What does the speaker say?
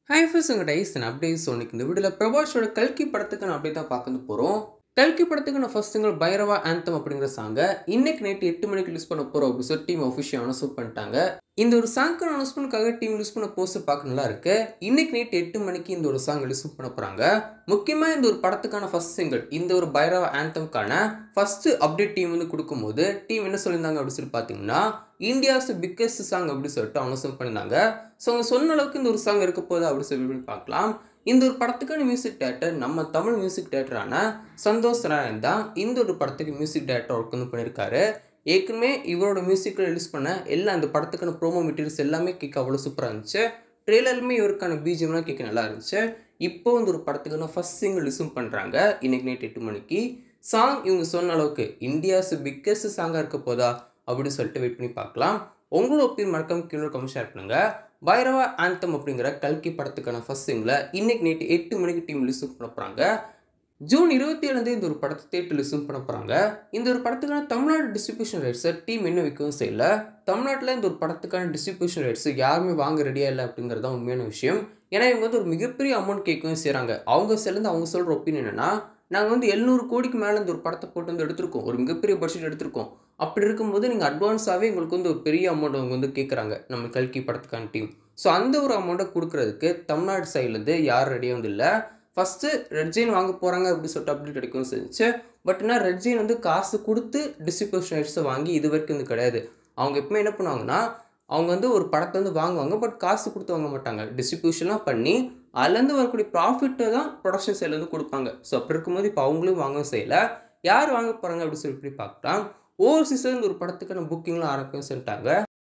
hi first உங்கள் டைஸ் and updates ஒன்றைக்கு இந்த வீடியோவில் பிரபாஷோட கல்கி படத்துக்கு நான் அப்படியே தான் பார்க்க போகிறோம் கல்கி படத்துக்கு நான் ஃபர்ஸ்ட் சிங்கிள் பைரவா ஆந்தம் அப்படிங்கிற சாங்கை இன்னைக்கு நைட்டு எட்டு மணிக்கு யூஸ் பண்ண போகிறோம் அப்படின்னு சொல்லி டீம் அஃபிஷியல் அனௌன்ஸ் பண்ணிட்டாங்க இந்த ஒரு சாங்க்கு அனௌன்ஸ்மெண்ட்காக டீம் யூஸ் பண்ண போஸ்டர் பார்க்க நல்லா இருக்கு இன்னைக்கு நைட் எட்டு மணிக்கு இந்த ஒரு சாங் ரிலீஸ் பண்ண போகிறாங்க முக்கியமாக இந்த ஒரு படத்துக்கான ஃபர்ஸ்ட் சிங்கிள் இந்த ஒரு பைரவா ஆந்தம்க்கான ஃபர்ஸ்ட் அப்டேட் டீம் வந்து கொடுக்கும்போது டீம் என்ன சொல்லியிருந்தாங்க அப்படின்னு சொல்லி பார்த்தீங்கன்னா இந்தியாஸ் பிக்கஸ்ட் சாங் அப்படின்னு சொல்லிட்டு அனௌன்ஸ் பண்ணியிருந்தாங்க ஸோ அவங்க சொன்ன அளவுக்கு இந்த ஒரு சாங் இருக்க போகுது அப்படின்னு சொல்லி பார்க்கலாம் இந்த ஒரு படத்துக்கான மியூசிக் டேரக்டர் நம்ம தமிழ் மியூசிக் டேரக்டரான சந்தோஷ் நாராயண் தான் இந்த ஒரு படத்துக்கு மியூசிக் டேரக்டர் ஒர்க் வந்து பண்ணியிருக்காரு ஏற்கனவே இவரோட மியூசிக்கில் ரிலீஸ் பண்ண எல்லா அந்த படத்துக்கான ப்ரோமோ மெட்டீரியல்ஸ் எல்லாமே கேட்க அவ்வளோ சூப்பராக இருந்துச்சு ட்ரெய்லருமே இவருக்கான பிஜிஎம்லாம் கேட்க நல்லா இருந்துச்சு இப்போ இந்த ஒரு படத்துக்கான ஃபஸ்ட் சிங்கிள் லிசன் பண்ணுறாங்க இன்னைக்கு நைட் எட்டு மணிக்கு சாங் இவங்க சொன்ன அளவுக்கு இந்தியாஸ் பிக்கஸ்ட் சாங்காக இருக்க போதா அப்படின்னு சொல்லிட்டு வெயிட் பண்ணி பார்க்கலாம் உங்களோட ஒப்பீனியன் மறக்காம கீழே கமெண்ட் ஷேர் பண்ணுங்க பைரவா ஆந்தம் அப்படிங்கிற கல்கி படத்துக்கான ஃபர்ஸ்ட் சிங்கில் இன்னைக்கு நைட்டு எட்டு மணிக்கு டீம் லிசன் பண்ண போகிறாங்க ஜூன் இருபத்தி ஏழுலேருந்து இந்த ஒரு படத்தை தேட்டர் லிசன் பண்ண போகிறாங்க இந்த ஒரு படத்துக்கான தமிழ்நாடு டிஸ்ட்ரிபியூஷன் ரைட்ஸை டீம் இன்னும் விற்கவும் செய்யல தமிழ்நாட்டில் இந்த ஒரு படத்துக்கான டிஸ்ட்ரிபியூஷன் ரைட்ஸ் யாருமே வாங்க ரெடியாக இல்லை அப்படிங்கிறது தான் உண்மையான விஷயம் ஏன்னா இவங்க வந்து ஒரு மிகப்பெரிய அமௌண்ட் கேட்கவும் செய்கிறாங்க அவங்க சேர்ந்து அவங்க சொல்கிற ஒப்பீனியன் என்னன்னா நாங்கள் வந்து எழுநூறு கோடிக்கு மேலே இந்த ஒரு படத்தை போட்டு வந்து எடுத்திருக்கோம் ஒரு மிகப்பெரிய பட்ஜெட் எடுத்திருக்கோம் அப்படி இருக்கும்போது நீங்கள் அட்வான்ஸாகவே எங்களுக்கு வந்து ஒரு பெரிய அமௌண்ட் அவங்க வந்து கேட்குறாங்க நம்ம கல்கி படத்துக்கான டீம் ஸோ அந்த ஒரு அமௌண்ட்டை கொடுக்குறதுக்கு தமிழ்நாடு சைட்லேருந்து யார் ரெடியாக வந்து இல்லை ஃபஸ்ட்டு ரெட் ஜெயின் வாங்க போகிறாங்க அப்படின்னு சொல்லிட்டு அப்டேட் கிடைக்கும் செஞ்சு பட் என்ன ரெட் ஜெயின் வந்து காசு கொடுத்து டிஸ்ட்ரிபியூஷன் ரைட்ஸை வாங்கி இது வரைக்கும் வந்து கிடையாது அவங்க எப்பவுமே என்ன பண்ணுவாங்கன்னா அவங்க வந்து ஒரு படத்தை வந்து வாங்குவாங்க பட் காசு கொடுத்து வாங்க மாட்டாங்க டிஸ்ட்ரிபியூஷன்லாம் பண்ணி அதுலேருந்து வரக்கூடிய ப்ராஃபிட்டை தான் ப்ரொடக்ஷன் சைட்லேருந்து கொடுப்பாங்க ஸோ அப்படி இருக்கும்போது இப்போ அவங்களும் வாங்க செய்யலை யார் வாங்க போகிறாங்க அப்படின்னு சொல்லி பார்க்கலாம் ஓவர்சீஸ்லேருந்து ஒரு படத்துக்கான புக்கிங்லாம் ஆரம்பிக்கும் சொல்லிட்டாங்க